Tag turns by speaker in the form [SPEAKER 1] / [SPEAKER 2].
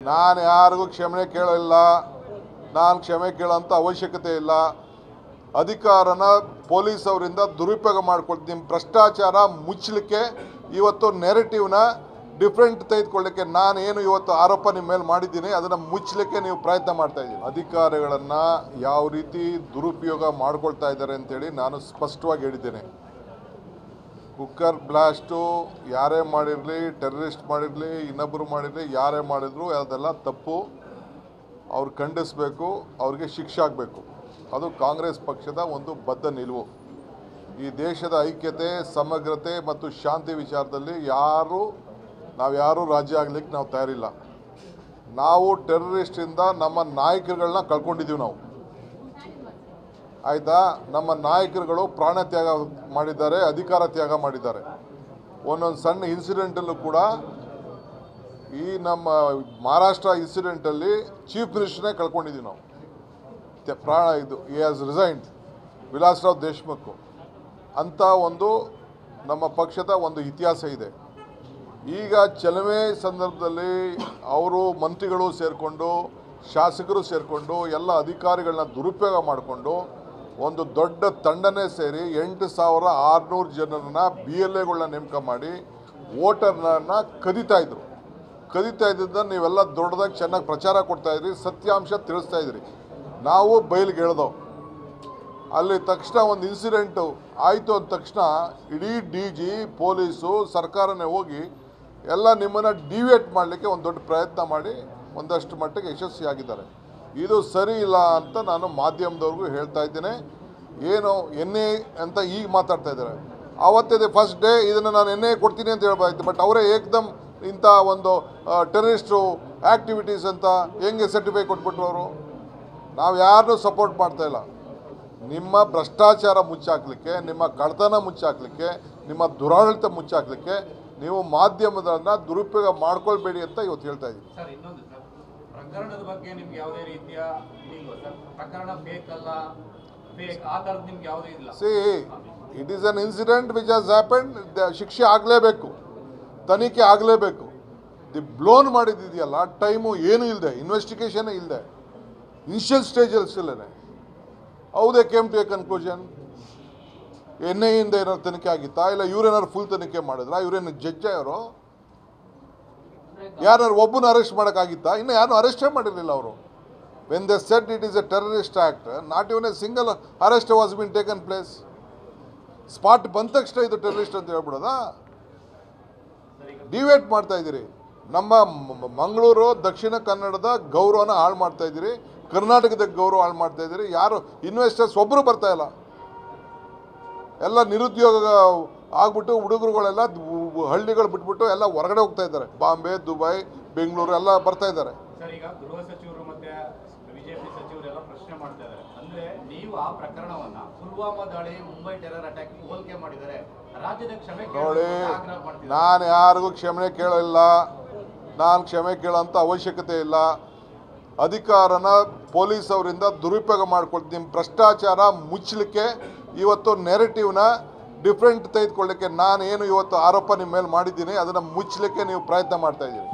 [SPEAKER 1] ನಾನು ಯಾರಿಗೂ ಕ್ಷಮೆ ಕೇಳಿಲ್ಲ ನಾನು ಕ್ಷಮೆ ಕೇಳೋಂಥ ಅವಶ್ಯಕತೆ ಇಲ್ಲ ಅಧಿಕಾರನ ಪೊಲೀಸ್ ಅವರಿಂದ ದುರುಪಯೋಗ ಮಾಡ್ಕೊಳ್ತೀನಿ ಭ್ರಷ್ಟಾಚಾರ ಮುಚ್ಚಲಿಕ್ಕೆ ಇವತ್ತು ನೆರೆಟಿವ್ನ ಡಿಫ್ರೆಂಟ್ ತೆಗೆದುಕೊಳ್ಳಿಕ್ಕೆ ನಾನು ಏನು ಇವತ್ತು ಆರೋಪ ನಿಮ್ಮ ಮೇಲೆ ಮಾಡಿದ್ದೀನಿ ಅದನ್ನು ಮುಚ್ಚಲಿಕ್ಕೆ ನೀವು ಪ್ರಯತ್ನ ಮಾಡ್ತಾ ಇದ್ದೀವಿ ಅಧಿಕಾರಿಗಳನ್ನು ಯಾವ ರೀತಿ ದುರುಪಯೋಗ ಮಾಡ್ಕೊಳ್ತಾ ಇದ್ದಾರೆ ಅಂತೇಳಿ ನಾನು ಸ್ಪಷ್ಟವಾಗಿ ಹೇಳಿದ್ದೇನೆ ಕುಕ್ಕರ್ ಬ್ಲಾಸ್ಟು ಯಾರೇ ಮಾಡಿರಲಿ ಟೆರರಿಸ್ಟ್ ಮಾಡಿರಲಿ ಇನ್ನೊಬ್ಬರು ಮಾಡಿರಲಿ ಯಾರೇ ಮಾಡಿದ್ರು ಅದೆಲ್ಲ ತಪ್ಪು ಅವ್ರು ಖಂಡಿಸಬೇಕು ಅವ್ರಿಗೆ ಶಿಕ್ಷೆ ಆಗಬೇಕು ಅದು ಕಾಂಗ್ರೆಸ್ ಪಕ್ಷದ ಒಂದು ಬದ್ಧ ನಿಲುವು ಈ ದೇಶದ ಐಕ್ಯತೆ ಸಮಗ್ರತೆ ಮತ್ತು ಶಾಂತಿ ವಿಚಾರದಲ್ಲಿ ಯಾರು ನಾವು ಯಾರೂ ರಾಜ್ಯ ಆಗ್ಲಿಕ್ಕೆ ನಾವು ತಯಾರಿಲ್ಲ ನಾವು ಟೆರರಿಸ್ಟಿಂದ ನಮ್ಮ ನಾಯಕರುಗಳನ್ನ ಕಳ್ಕೊಂಡಿದ್ದೀವಿ ನಾವು ಆಯಿತಾ ನಮ್ಮ ನಾಯಕರುಗಳು ಪ್ರಾಣ ತ್ಯಾಗ ಮಾಡಿದ್ದಾರೆ ಅಧಿಕಾರ ತ್ಯಾಗ ಮಾಡಿದ್ದಾರೆ ಒಂದೊಂದು ಸಣ್ಣ ಇನ್ಸಿಡೆಂಟಲ್ಲೂ ಕೂಡ ಈ ನಮ್ಮ ಮಹಾರಾಷ್ಟ್ರ ಇನ್ಸಿಡೆಂಟಲ್ಲಿ ಚೀಫ್ ಮಿನಿಸ್ಟರ್ನೇ ಕಳ್ಕೊಂಡಿದ್ದೀವಿ ನಾವು ತ್ಯ- ಪ್ರಾಣ ಇದು ಈ ಹ್ಯಾಸ್ ರಿಸೈನ್ಡ್ ವಿಲಾಸರಾವ್ ದೇಶ್ಮುಖ್ ಅಂತ ಒಂದು ನಮ್ಮ ಪಕ್ಷದ ಒಂದು ಇತಿಹಾಸ ಇದೆ ಈಗ ಚಲುವೆ ಸಂದರ್ಭದಲ್ಲಿ ಅವರು ಮಂತ್ರಿಗಳು ಸೇರಿಕೊಂಡು ಶಾಸಕರು ಸೇರಿಕೊಂಡು ಎಲ್ಲ ಅಧಿಕಾರಿಗಳನ್ನ ದುರುಪಯೋಗ ಮಾಡಿಕೊಂಡು ಒಂದು ದೊಡ್ಡ ತಂಡನೇ ಸೇರಿ ಎಂಟು ಸಾವಿರ ಆರುನೂರು ಜನರನ್ನ ಬಿ ಎಲ್ ಎಗಳನ್ನ ನೇಮಕ ಮಾಡಿ ವೋಟರ್ನ ಕದೀತಾ ಇದ್ರು ಕದೀತಾ ಇದ್ದದ್ದನ್ನು ನೀವೆಲ್ಲ ದೊಡ್ಡದಾಗಿ ಚೆನ್ನಾಗಿ ಪ್ರಚಾರ ಕೊಡ್ತಾ ಇದ್ರಿ ಸತ್ಯಾಂಶ ತಿಳಿಸ್ತಾ ಇದ್ರಿ ನಾವು ಬಯಲಿಗೆ ಹೇಳ್ದವು ಅಲ್ಲಿ ತಕ್ಷಣ ಒಂದು ಇನ್ಸಿಡೆಂಟು ಆಯಿತು ಅಂದ ತಕ್ಷಣ ಇಡೀ ಡಿ ಜಿ ಪೊಲೀಸು ಸರ್ಕಾರನೇ ಹೋಗಿ ಎಲ್ಲ ನಿಮ್ಮನ್ನು ಡಿವಿಯೇಟ್ ಮಾಡಲಿಕ್ಕೆ ಒಂದು ದೊಡ್ಡ ಪ್ರಯತ್ನ ಮಾಡಿ ಒಂದಷ್ಟು ಮಟ್ಟಿಗೆ ಯಶಸ್ವಿಯಾಗಿದ್ದಾರೆ ಇದು ಸರಿ ಇಲ್ಲ ಅಂತ ನಾನು ಮಾಧ್ಯಮದವ್ರಿಗೂ ಹೇಳ್ತಾ ಇದ್ದೇನೆ ಏನು ಎನ್ ಎ ಅಂತ ಈಗ ಮಾತಾಡ್ತಾ ಇದ್ದಾರೆ ಆವತ್ತಿದೆ ಫಸ್ಟ್ ಡೇ ಇದನ್ನು ನಾನು ಎನ್ ಎ ಕೊಡ್ತೀನಿ ಅಂತ ಹೇಳ್ಬಾಯ್ತು ಬಟ್ ಅವರೇ ಏಕ್ದಮ್ ಇಂಥ ಒಂದು ಟೆರರಿಸ್ಟು ಆ್ಯಕ್ಟಿವಿಟೀಸ್ ಅಂತ ಹೆಂಗೆ ಸರ್ಟಿಫೈ ಕೊಟ್ಬಿಟ್ರು ಅವರು ನಾವು ಯಾರನ್ನೂ ಸಪೋರ್ಟ್ ಮಾಡ್ತಾ ಇಲ್ಲ ನಿಮ್ಮ ಭ್ರಷ್ಟಾಚಾರ ಮುಚ್ಚಾಕ್ಲಿಕ್ಕೆ ನಿಮ್ಮ ಕಳ್ತನ ಮುಚ್ಚಾಕ್ಲಿಕ್ಕೆ ನಿಮ್ಮ ದುರಾಡಳಿತ ಮುಚ್ಚಾಕ್ಲಿಕ್ಕೆ ನೀವು ಮಾಧ್ಯಮದನ್ನ ದುರುಪಯೋಗ ಮಾಡ್ಕೊಳ್ಬೇಡಿ ಅಂತ ಇವತ್ತು ಹೇಳ್ತಾ ಇದ್ದೀನಿ
[SPEAKER 2] ಸರ್ ಇನ್ನೊಂದು ಸರ್ ಪ್ರಕರಣದ ಬಗ್ಗೆ ನಿಮ್ಗೆ ಯಾವುದೇ ರೀತಿಯ ಇದಿಲ್ವಾ ಸರ್ ಪ್ರಕರಣ ಫೇಕ್ ಅಲ್ಲ ಫೇಕ್ ಆ ಥರದ್ದು ನಿಮ್ಗೆ ಯಾವುದೇ ಇಲ್ಲ
[SPEAKER 1] see it is an incident which has happen ಶಿಕ್ಷೆ ಆಗಲೇಬೇಕು ತನಿಖೆ ಆಗಲೇಬೇಕು ದಿ ಬ್ಲೋನ್ ಮಾಡಿದ್ದಿದೆಯಲ್ಲ ಟೈಮು ಏನೂ ಇಲ್ಲದೆ ಇನ್ವೆಸ್ಟಿಗೇಷನ್ ಇಲ್ಲದೆ ಇನಿಷಿಯಲ್ ಸ್ಟೇಜಲ್ಲಿ ಇಲ್ಲೇ ಹೌದೇ came to a conclusion N I ಇಂದ ಏನಾದ್ರು ತನಿಖೆ ಆಗಿತ್ತಾ ಇಲ್ಲ ಇವ್ರೇನಾದ್ರು ಫುಲ್ ತನಿಖೆ ಮಾಡಿದ್ರಾ ಇವ್ರೇನು ಜಡ್ಜ ಇವರು ಯಾರು ಒಬ್ಬನ ಅರೆಸ್ಟ್ ಮಾಡೋಕ್ಕಾಗಿತ್ತಾ ಇನ್ನು ಯಾರು ಅರೆಸ್ಟೇ ಮಾಡಿರಲಿಲ್ಲ ಅವರು when they said it is a terrorist act not even a single arrest was been taken place spot ಬಂದ ತಕ್ಷಣ ಇದು ಟೆರರಿಸ್ಟ್ ಅಂತ ಹೇಳ್ಬಿಡೋದಾ ಡಿವೇಟ್ ಮಾಡ್ತಾ ಇದ್ದೀರಿ ನಮ್ಮ ಮ- ಮಂಗಳೂರು ದಕ್ಷಿಣ ಕನ್ನಡದ ಗೌರವನ ಹಾಳು ಮಾಡ್ತಾ ಇದ್ದೀರಿ ಕರ್ನಾಟಕದ ಗೌರವ ಹಾಳು ಮಾಡ್ತಾ ಇದ್ದೀರಿ ಯಾರು ಇನ್ವೆಸ್ಟರ್ಸ್ ಒಬ್ಬರು ಬರ್ತಾ ಇಲ್ಲ ಎಲ್ಲ ನಿರುದ್ಯೋಗ ಆಗ್ಬಿಟ್ಟು ಹುಡುಗರುಗಳೆಲ್ಲ ದು- ಹಳ್ಳಿಗಳು ಬಿಟ್ಬಿಟ್ಟು ಎಲ್ಲ ಹೊರಗಡೆ ಹೋಗ್ತಾ ಇದ್ದಾರೆ ಬಾಂಬೆ ದುಬೈ ಬೆಂಗಳೂರು ಎಲ್ಲ ಬರ್ತಾ ಇದ್ದಾರೆ
[SPEAKER 2] ಸರ್ ಈಗ ಗೃಹ ಸಚಿವರು ಮತ್ತೆ ಬಿಜೆಪಿ ಸಚಿವರೆಲ್ಲ ಪ್ರಶ್ನೆ ಮಾಡ್ತಾ ಇದ್ದಾರೆ ಅಂದ್ರೆ ನೀವು ಆ ಪ್ರಕರಣವನ್ನ ಪುಲ್ವಾಮಾ ದಾಳಿ ಮುಂಬೈ ಟೆರರ್ ಅಟ್ಯಾಕ್ ಹೋಲಿಕೆ ಮಾಡಿದ್ದಾರೆ ರಾಜ್ಯದ ಕ್ಷಮೆ ಕೇಳಬೇಕು
[SPEAKER 1] ನೋಡಿ
[SPEAKER 2] ಅಂತ ಆಗ್ರಹ ಮಾಡ್ತಿದ್ದಾರೆ
[SPEAKER 1] ನಾನು ಯಾರಿಗೂ ಕ್ಷಮೆ ಕೇಳಿಲ್ಲ ನಾನು ಕ್ಷಮೆ ಕೇಳೋಂಥ ಅವಶ್ಯಕತೆ ಇಲ್ಲ ಅಧಿಕಾರನ ಪೊಲೀಸ್ ಅವರಿಂದ ದುರುಪಯೋಗ ಮಾಡ್ಕೊಳ್ತೀನಿ ಭ್ರಷ್ಟಾಚಾರ ಮುಚ್ಚಲಿಕ್ಕೆ ಇವತ್ತು ನೆರೆಟಿವ್ನ ಡಿಫ್ರೆಂಟ್ ತೆಗೆದುಕೊಳ್ಳಿಕ್ಕೆ ನಾನು ಏನು ಇವತ್ತು ಆರೋಪ ನಿಮ್ಮ ಮೇಲೆ ಮಾಡಿದ್ದೀನಿ ಅದನ್ನು ಮುಚ್ಚಲಿಕ್ಕೆ ನೀವು ಪ್ರಯತ್ನ ಮಾಡ್ತಾ ಇದ್ದೀರಿ